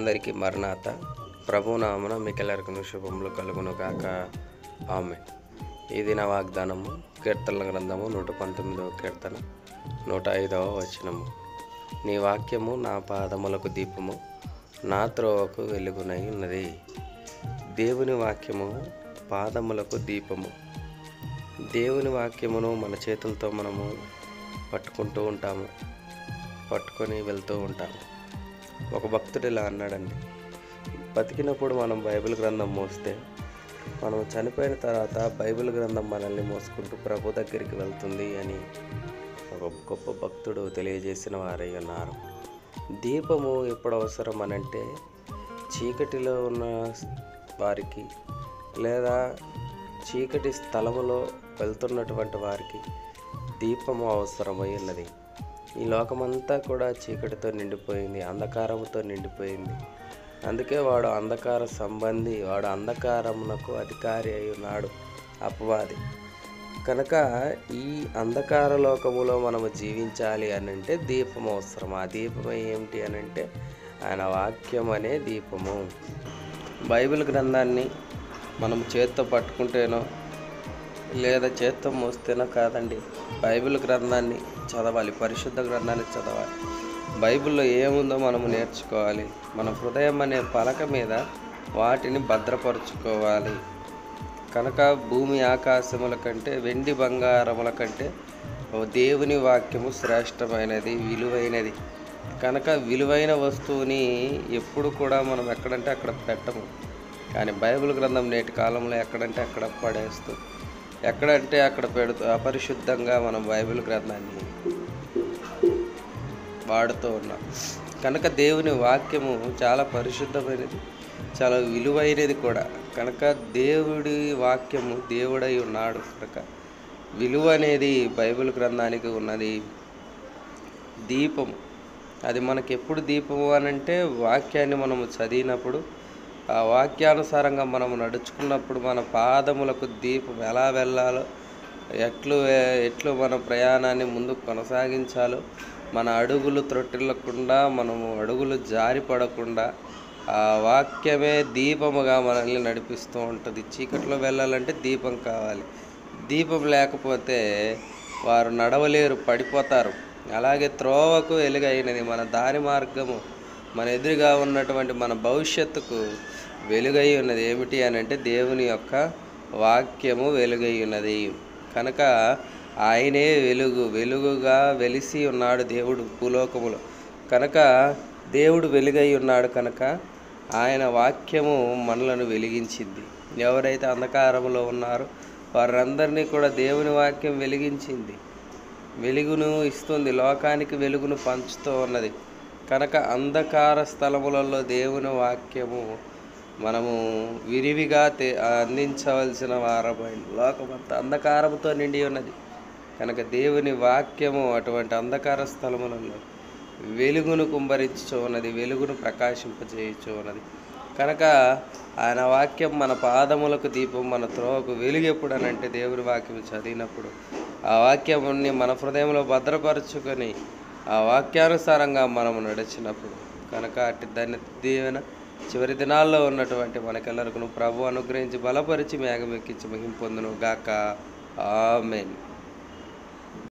అందరికీ మరణాత ప్రభునామన మీకెల్లరికను శుభములు కలుగును కాక ఆమె ఈ దిన వాగ్దానము కీర్తనల గ్రంథము నూట పంతొమ్మిదవ కీర్తన నూట ఐదవ వచనము నీ వాక్యము నా పాదములకు దీపము నా త్రోవకు వెలుగునై ఉన్నది దేవుని వాక్యము పాదములకు దీపము దేవుని వాక్యమును మన చేతులతో మనము పట్టుకుంటూ ఉంటాము పట్టుకొని వెళ్తూ ఉంటాము ఒక భక్తుడు ఇలా అన్నాడండి బతికినప్పుడు మనం బైబిల్ గ్రంథం మోస్తే మనం చనిపోయిన తర్వాత బైబిల్ గ్రంథం మనల్ని మోసుకుంటూ ప్రభు దగ్గరికి వెళ్తుంది అని ఒక గొప్ప భక్తుడు తెలియజేసిన వారై ఉన్నారు దీపము ఎప్పుడు అవసరం అనంటే చీకటిలో ఉన్న వారికి లేదా చీకటి స్థలములో వెళ్తున్నటువంటి వారికి దీపము అవసరమై ఉన్నది ఈ లోకమంతా కూడా చీకటితో నిండిపోయింది అంధకారముతో నిండిపోయింది అందుకే వాడు అంధకార సంబంధి వాడు అంధకారమునకు అధికారి అయి ఉన్నాడు అపవాది కనుక ఈ అంధకార లోకములో మనము జీవించాలి అని అంటే దీపం అవసరం ఆ దీపం ఏమిటి అని అంటే ఆయన వాక్యం అనే దీపము బైబిల్ గ్రంథాన్ని మనం చేత్తో పట్టుకుంటేనో లేదా చేత్తో మోస్తేనో కాదండి బైబిల్ గ్రంథాన్ని చదవాలి పరిశుద్ధ గ్రంథాన్ని చదవాలి బైబిల్లో ఏముందో మనము నేర్చుకోవాలి మన హృదయం అనే పలక మీద వాటిని భద్రపరుచుకోవాలి కనుక భూమి ఆకాశముల కంటే వెండి బంగారముల కంటే ఓ దేవుని వాక్యము శ్రేష్టమైనది విలువైనది కనుక విలువైన వస్తువుని ఎప్పుడు కూడా మనం ఎక్కడంటే అక్కడ పెట్టము కానీ బైబిల్ గ్రంథం నేటి కాలంలో ఎక్కడంటే అక్కడ పడేస్తూ ఎక్కడంటే అక్కడ పెడుతూ అపరిశుద్ధంగా మనం బైబిల్ గ్రంథాన్ని వాడుతూ ఉన్నాం కనుక దేవుని వాక్యము చాలా పరిశుద్ధమైనది చాలా విలువైనది కూడా కనుక దేవుడి వాక్యము దేవుడై ఉన్నాడు కనుక విలువ అనేది బైబిల్ గ్రంథానికి ఉన్నది దీపము అది మనకి ఎప్పుడు దీపము అనంటే వాక్యాన్ని మనము చదివినప్పుడు ఆ వాక్యానుసారంగా మనము నడుచుకున్నప్పుడు మన పాదములకు దీపం ఎలా వెళ్ళాలో ఎట్లు ఎట్లు మన ప్రయాణాన్ని ముందుకు కొనసాగించాలో మన అడుగులు త్రొట్టిల్లకుండా మనము అడుగులు జారిపడకుండా ఆ వాక్యమే దీపముగా మనల్ని నడిపిస్తూ ఉంటుంది చీకట్లో వెళ్ళాలంటే దీపం కావాలి దీపం లేకపోతే వారు నడవలేరు పడిపోతారు అలాగే త్రోవకు వెలుగైనది మన దారి మార్గము మన ఎదురుగా ఉన్నటువంటి మన భవిష్యత్తుకు వెలుగై ఉన్నది ఏమిటి అని అంటే దేవుని యొక్క వాక్యము వెలుగై ఉన్నది కనుక ఆయనే వెలుగు వెలుగుగా వెలిసి ఉన్నాడు దేవుడు భూలోకములో కనుక దేవుడు వెలుగై ఉన్నాడు కనుక ఆయన వాక్యము మనలను వెలిగించింది ఎవరైతే అంధకారంలో ఉన్నారో వారందరినీ కూడా దేవుని వాక్యం వెలిగించింది వెలుగును ఇస్తుంది లోకానికి వెలుగును పంచుతూ ఉన్నది కనుక అంధకార స్థలములలో దేవుని వాక్యము మనము విరివిగా తే అందించవలసిన వారమైన లోకమంతా అంధకారముతో నిండి ఉన్నది కనుక దేవుని వాక్యము అటువంటి అంధకార స్థలములలో వెలుగును కుంభరించు ఉన్నది వెలుగును ప్రకాశింపజేయచ్చు ఉన్నది కనుక ఆయన వాక్యం మన పాదములకు దీపం మన త్రోవకు వెలుగు ఎప్పుడు అని అంటే దేవుని వాక్యం చదివినప్పుడు ఆ వాక్యాన్ని మన హృదయంలో భద్రపరచుకొని ఆ వాక్యానుసారంగా మనము నడిచినప్పుడు కనుక అట్టి దాన్ని దీవెన చివరి దినాల్లో ఉన్నటువంటి మనకెల్లరికను ప్రభు అనుగ్రహించి బలపరిచి మేఘమెక్కించి మహిం పొందును గాక ఆమెన్